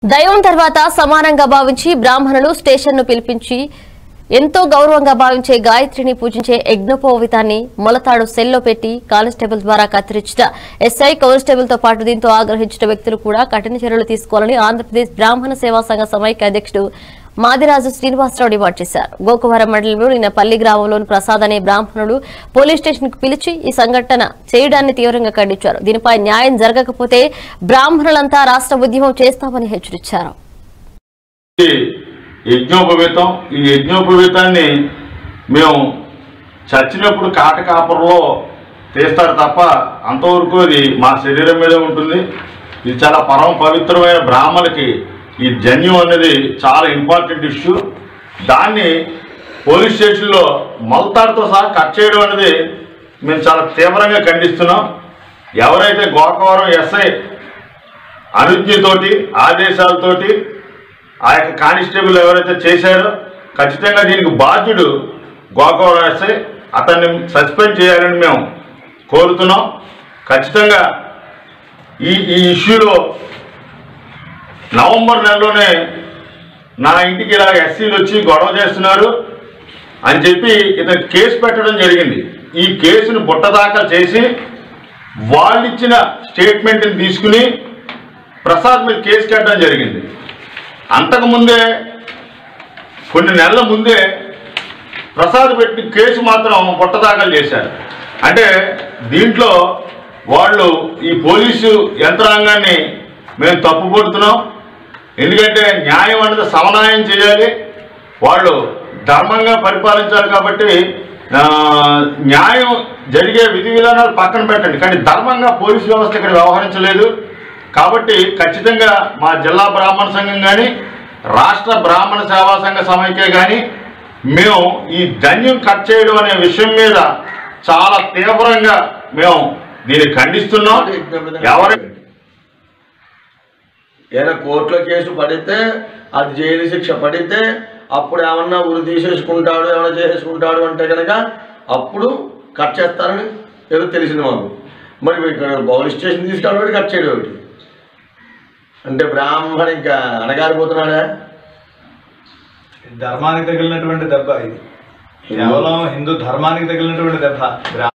దైవం తర్వాత సమానంగా భావించి బ్రాహ్మణులు స్టేషన్ను పిలిపించి ఎంతో గౌరవంగా భావించే గాయత్రిని పూజించే యజ్ఞోపవితాన్ని మొలతాడు సెల్లో పెట్టి కానిస్టేబుల్ ద్వారా కత్తిరించిన ఎస్ఐ కానిస్టేబుల్ తో పాటు దీంతో ఆగ్రహించిన వ్యక్తులు కూడా కఠిన చర్యలు తీసుకోవాలని ఆంధ్రప్రదేశ్ బ్రాహ్మణ సేవా సంఘ సమైక్య అధ్యక్షుడు మాదిరాజు శ్రీనివాసరావు డిమాండ్ చేశారు గోకవరం మండలంలో నిన్న పల్లి గ్రామంలోని ప్రసాద్ అనే బ్రాహ్మణుడు పోలీస్ స్టేషన్ కు పిలిచి ఈ సంఘటన చేయడాన్ని తీవ్రంగా ఖండించారు దీనిపై న్యాయం జరగకపోతే బ్రాహ్మణులంతా రాష్ట్ర ఉద్యమం చేస్తామని హెచ్చరించారు ఈ యజ్ఞోపవీతం ఈ యజ్ఞోపవీతాన్ని మేము చచ్చినప్పుడు కాటకాపురలో తీస్తారు తప్ప అంతవరకు ఇది మా శరీరం మీద ఉంటుంది ఇది చాలా పరమ పవిత్రమైన బ్రాహ్మణులకి ఈ జన్యం అనేది చాలా ఇంపార్టెంట్ ఇష్యూ దాన్ని పోలీస్ స్టేషన్లో మల్తాడుతో సహా కట్ చేయడం అనేది మేము చాలా తీవ్రంగా ఖండిస్తున్నాం ఎవరైతే గోకవరం ఎస్ఐ అనుజ్ఞతోటి ఆదేశాలతోటి ఆ యొక్క కానిస్టేబుల్ ఎవరైతే చేశారో ఖచ్చితంగా దీనికి బాధ్యుడు గోకవరం ఎస్ఐ అతన్ని సస్పెండ్ చేయాలని మేము కోరుతున్నాం ఖచ్చితంగా ఈ ఈ ఇష్యూలో నవంబర్ నెలలోనే నా ఇంటికి ఇలా ఎస్సీలు వచ్చి గొడవ చేస్తున్నారు అని చెప్పి ఇతను కేసు పెట్టడం జరిగింది ఈ కేసును బుట్టదాఖలు చేసి వాళ్ళు ఇచ్చిన స్టేట్మెంట్ని తీసుకుని ప్రసాద్ మీద కేసు కట్టడం జరిగింది అంతకుముందే కొన్ని నెలల ముందే ప్రసాద్ పెట్టి కేసు మాత్రం పుట్టదాఖలు చేశారు అంటే దీంట్లో వాళ్ళు ఈ పోలీసు యంత్రాంగాన్ని మేము తప్పుపడుతున్నాం ఎందుకంటే న్యాయం అనేది సమన్వయం చేయాలి వాళ్ళు ధర్మంగా పరిపాలించాలి కాబట్టి ఆ, న్యాయం జరిగే విధి విధానాలు పక్కన పెట్టండి కానీ ధర్మంగా పోలీసు వ్యవస్థ ఇక్కడ వ్యవహరించలేదు కాబట్టి ఖచ్చితంగా మా జిల్లా బ్రాహ్మణ సంఘం కానీ రాష్ట్ర బ్రాహ్మణ సేవా సంఘ సమైక్య కానీ మేము ఈ ధన్యం కట్ చేయడం అనే విషయం మీద చాలా తీవ్రంగా మేము దీన్ని ఖండిస్తున్నాం ఎవరి ఏదైనా కోర్టులో కేసు పడితే అది జైలు శిక్ష పడితే అప్పుడు ఏమన్నా ఉరి తీసేసుకుంటాడు ఏమైనా చేసేసుకుంటాడు అంటే కనుక అప్పుడు కట్ చేస్తారని ఏదో తెలిసింది మాకు మరి ఇక్కడ పోలీస్ స్టేషన్ తీసుకెళ్ళి కట్ చేయడం ఒకటి అంటే బ్రాహ్మణ ఇంకా అణగారిపోతున్నాడా ధర్మానికి తగిలినటువంటి దెబ్బ ఇది కేవలం హిందూ ధర్మానికి తగిలినటువంటి దెబ్బ